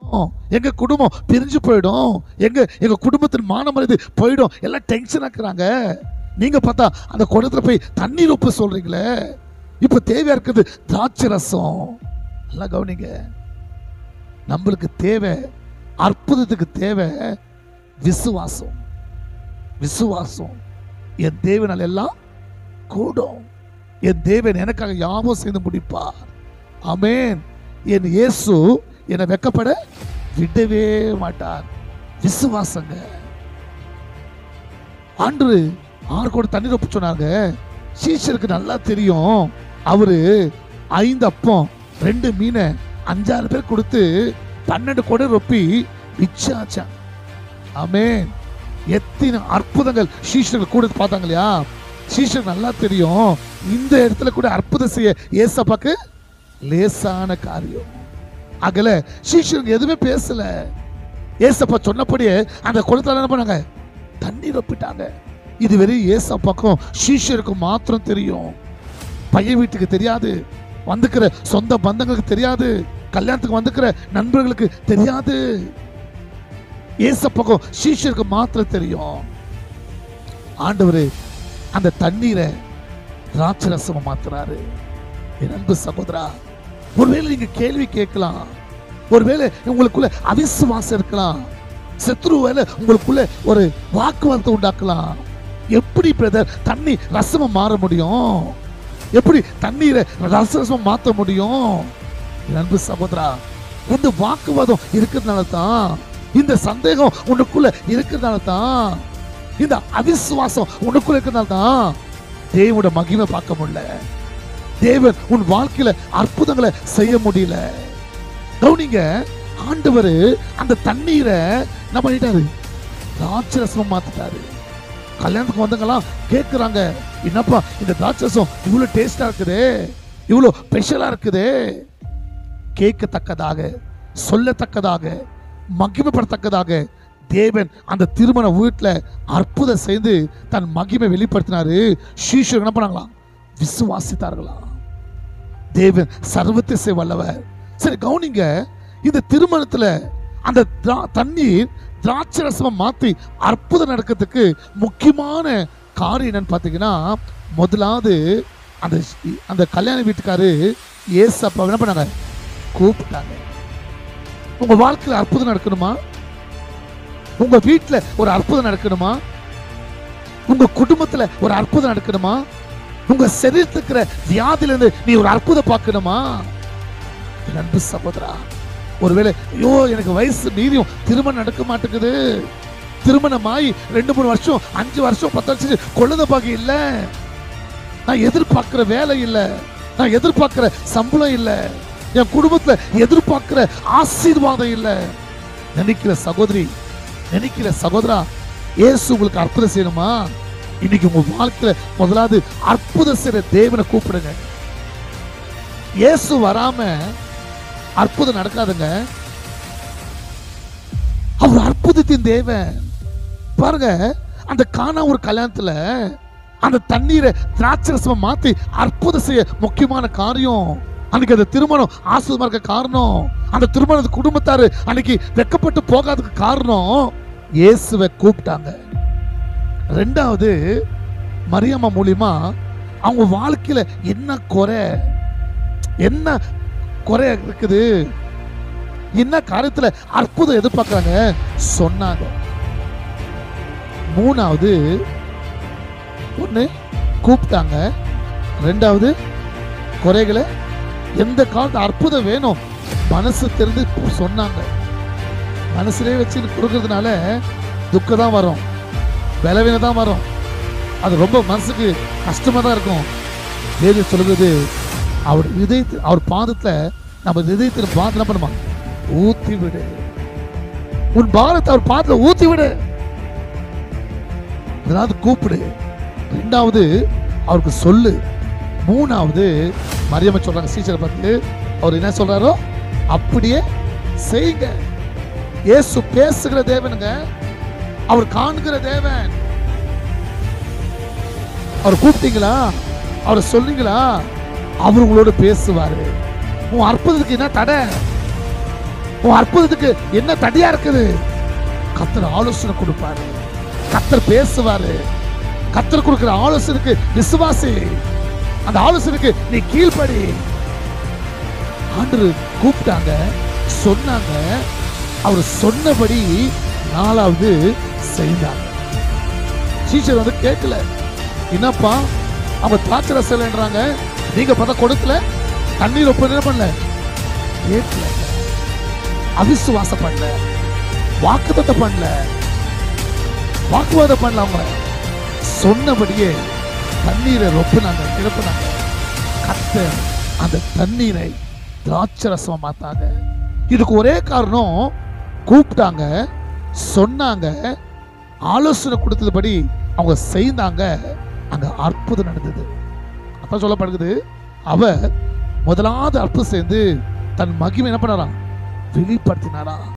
போயிடும் எங்க குடும்பம் பிரிஞ்சு போயிடும் எங்க எங்க குடும்பத்தின் மானமரியாதை போயிடும் எல்லாம் டென்ஷன் ஆக்குறாங்க நீங்க பார்த்தா அந்த குடத்துல போய் தண்ணீர் உப்பு சொல்றீங்களே இப்ப தேவையா இருக்குது திராட்சை ரசம் எல்லாம் கவனிங்க நம்மளுக்கு தேவை அற்புதத்துக்கு தேவை விசுவாசம் விசுவாசம் என் தேவனால் எல்லாம் கூடும் என் தேவன் எனக்காக யாவும் செய்து முடிப்பார் ஆமென் என் இயேசு என்னை வெக்கப்பட விடவே மாட்டார் விசுவாசங்க ஆண்டு ஆறு கூட தண்ணீர் ஒப்பு சொன்னாங்க சீஷருக்கு நல்லா தெரியும் அவரு ஐந்து அப்பம் ரெண்டு மீனை அஞ்சாறு பேர் கொடுத்து பன்னெண்டு கூட ரொப்பி விச்சாச்சான் ஆமென் எத்தனை அற்புதங்கள் சீஷர்கள் கூட பார்த்தாங்க இல்லையா சீஷர் நல்லா தெரியும் இந்த இடத்துல கூட அற்புதம் செய்ய ஏசப்பாக்கு லேசான காரியம் அகல சீஷருக்கு எதுவுமே பேசல ஏசப்பா சொன்னபடியே அந்த குளத்துல என்ன பண்ணாங்க தண்ணீர் ஒப்பிட்டாங்க இது வெறும் ஏசப்பாக்கும் சீஷருக்கும் மாத்திரம் தெரியும் பையன் வீட்டுக்கு தெரியாது வந்துக்கிற சொந்த பந்தங்களுக்கு தெரியாது கல்யாணத்துக்கு வந்துக்கிற நண்பர்களுக்கு தெரியாது ஏசப்பக்கம் சீஷருக்கு மாத்திரம் தெரியும் ஆண்டவர் அந்த தண்ணீரை திராட்சை ரசமா மாத்துறாரு என் அன்பு சகோதரா ஒருவேளை நீங்க கேள்வி கேட்கலாம் ஒருவேளை உங்களுக்குள்ள அவிசுவாசம் இருக்கலாம் சத்ரு வேலை உங்களுக்குள்ள ஒரு வாக்குவாதத்தை உண்டாக்கலாம் எப்படி பிரதர் தண்ணி ரசமா மாற முடியும் எப்படி தண்ணீரை ரச ரசமா மாத்த முடியும் என் அன்பு சகோதரா இந்த வாக்குவாதம் இருக்கிறதுனால தான் இந்த சந்தேகம் உனக்குள்ள இருக்கிறதுனால தான் இந்த அவிசுவாசம் உனக்குள்ள இருக்கிறதுனால தான் தேவோட மகிமை பார்க்க முடியல தேவன் உன் வாழ்க்கையில அற்புதங்களை செய்ய முடியல கவுனிங்க ஆண்டவர் அந்த தண்ணீரை என்ன பண்ணிட்டாரு திராட்சரசமா மாத்திட்டாரு கல்யாணத்துக்கு வந்தவங்கலாம் கேட்குறாங்க என்னப்பா இந்த திராட்சரசம் இவ்வளோ டேஸ்டா இருக்குதே இவ்வளோ ஸ்பெஷலா இருக்குதே கேட்கத்தக்கதாக சொல்லத்தக்கதாக மகிமைப்படத்தக்கதாக தேவன் அந்த திருமண வீட்டில் அற்புதம் செய்து தன் மகிமை வெளிப்படுத்தினாரு சீஷர் என்ன பண்ணாங்களாம் விசுவாசித்தார்களாம் தேவன் சர்வத்தை வல்லவர் சரி கவுனிங்க இந்த திருமணத்துல அந்த திரா- தண்ணீர் திராட்சை ரசமா மாத்தி அற்புதம் நடக்கிறதுக்கு முக்கியமான காரியம் என்னன்னு பார்த்தீங்கன்னா முதலாவது அந்த அந்த கல்யாண வீட்டுக்காரு ஏசப்பா என்ன பண்ணாங்க கூப்பிட்டாங்க உங்க வாழ்க்கையில அற்புதம் நடக்கணுமா உங்க வீட்டுல ஒரு அற்புதம் நடக்கணுமா உங்க குடும்பத்துல ஒரு அற்புதம் நடக்கணுமா உங்க சரீரத்துல இருக்கிற வியாதியில இருந்து நீ ஒரு அற்புதம் பார்க்கணுமா என் அன்பு சகோதரா ஒருவேளை ஐயோ எனக்கு வயசு மீறியும் திருமணம் நடக்க மாட்டேங்குது திருமணமாயி ரெண்டு மூணு வருஷம் அஞ்சு வருஷம் பத்து வருஷம் கொள்ளுத பாக்கி இல்ல நான் எதிர்பார்க்கிற வேலை இல்ல நான் எதிர்பார்க்கிற சம்பளம் இல்ல என் குடும்பத்துல எதிர்பார்க்கிற ஆசீர்வாதம் இல்ல நினைக்கிற சகோதரி நினைக்கிற சகோதரா இயேசு உங்களுக்கு அற்புதம் செய்யணுமா இன்னைக்கு உங்க வாழ்க்கையில முதலாவது அற்புதம் செய்யற தேவனை கூப்பிடுங்க இயேசு வராம அற்புதம் நடக்காதுங்க அவர் அற்புதத்தின் தேவன் பாருங்க அந்த காணா ஒரு கல்யாணத்துல அந்த தண்ணீரை திராட்சரசமா மாத்தி அற்புதம் செய்ய முக்கியமான காரியம் அன்னைக்கு அந்த திருமணம் ஆசிரியமா இருக்க காரணம் அந்த திருமண குடும்பத்தாரு அன்னைக்கு வெக்கப்பட்டு போகாததுக்கு காரணம் இயேசுவை கூப்பிட்டாங்க ரெண்டாவது மரியம்மா மூலியமா அவங்க வாழ்க்கையில என்ன குறை என்ன குறை இருக்குது என்ன காரியத்துல அற்புதம் எதிர்பார்க்கறாங்க சொன்னாங்க மூணாவது ஒண்ணு கூப்பிட்டாங்க ரெண்டாவது குறைகளை எந்த காலத்து அற்புதம் வேணும் மனசு தெரிந்து சொன்னாங்க மனசுலயே வச்சு கொடுக்கறதுனால துக்கம் தான் வரும் பலவீனம் தான் வரும் அது ரொம்ப மனசுக்கு கஷ்டமா தான் இருக்கும் வேதம் சொல்லுது அவர் இதயத்தில் அவர் பாதத்துல நம்ம இதயத்தில் பாதம் என்ன பண்ணுமா ஊத்தி விடு உன் பாரத்தை அவர் பாதத்துல ஊத்தி விடு அதாவது கூப்பிடு ரெண்டாவது அவருக்கு சொல்லு மூணாவது மரியம்ம சொல்றாங்க சீச்சரை பார்த்து அவர் என்ன சொல்றாரோ அப்படியே செய்யுங்க இயேசு பேசுகிற தேவனுங்க அவர் காண்கிற தேவன் அவர் கூப்பிட்டீங்களா அவரை சொன்னீங்களா அவர் உங்களோட பேசுவாரு உன் அற்புதத்துக்கு என்ன தடை உன் அற்புதத்துக்கு என்ன தடையா இருக்குது கத்தர் ஆலோசனை கொடுப்பாரு கத்தர் பேசுவாரு கத்தர் கொடுக்கிற ஆலோசனைக்கு விசுவாசி அந்த ஆலோசனைக்கு நீ கீழ்ப்படி ஆண்டு கூப்பிட்டாங்க சொன்னாங்க அவர் சொன்னபடி நாலாவது செய்தாங்க சீச்சர் வந்து கேட்கல என்னப்பா அவங்க திராட்சை ரசம்ன்றாங்க நீங்க பார்த்தா கொடுக்கல தண்ணீர் ஒப்பு என்ன பண்ணல கேட்கல அவிசுவாசம் பண்ணல வாக்குத்தத்தை பண்ணல வாக்குவாதம் பண்ணல அவங்க சொன்னபடியே தண்ணீரை ரொப்பினாங்க கிளப்புனாங்க கத்த அந்த தண்ணீரை திராட்சரசமா மாத்தாங்க இதுக்கு ஒரே காரணம் கூப்பிட்டாங்க சொன்னாங்க ஆலோசனை கொடுத்ததுபடி அவங்க செய்தாங்க அங்க அற்புதம் நடந்தது அப்ப சொல்லப்படுகிறது அவர் முதலாவது அற்புதம் சேர்ந்து தன் மகிமை என்ன பண்ணாராம் வெளிப்படுத்தினாரா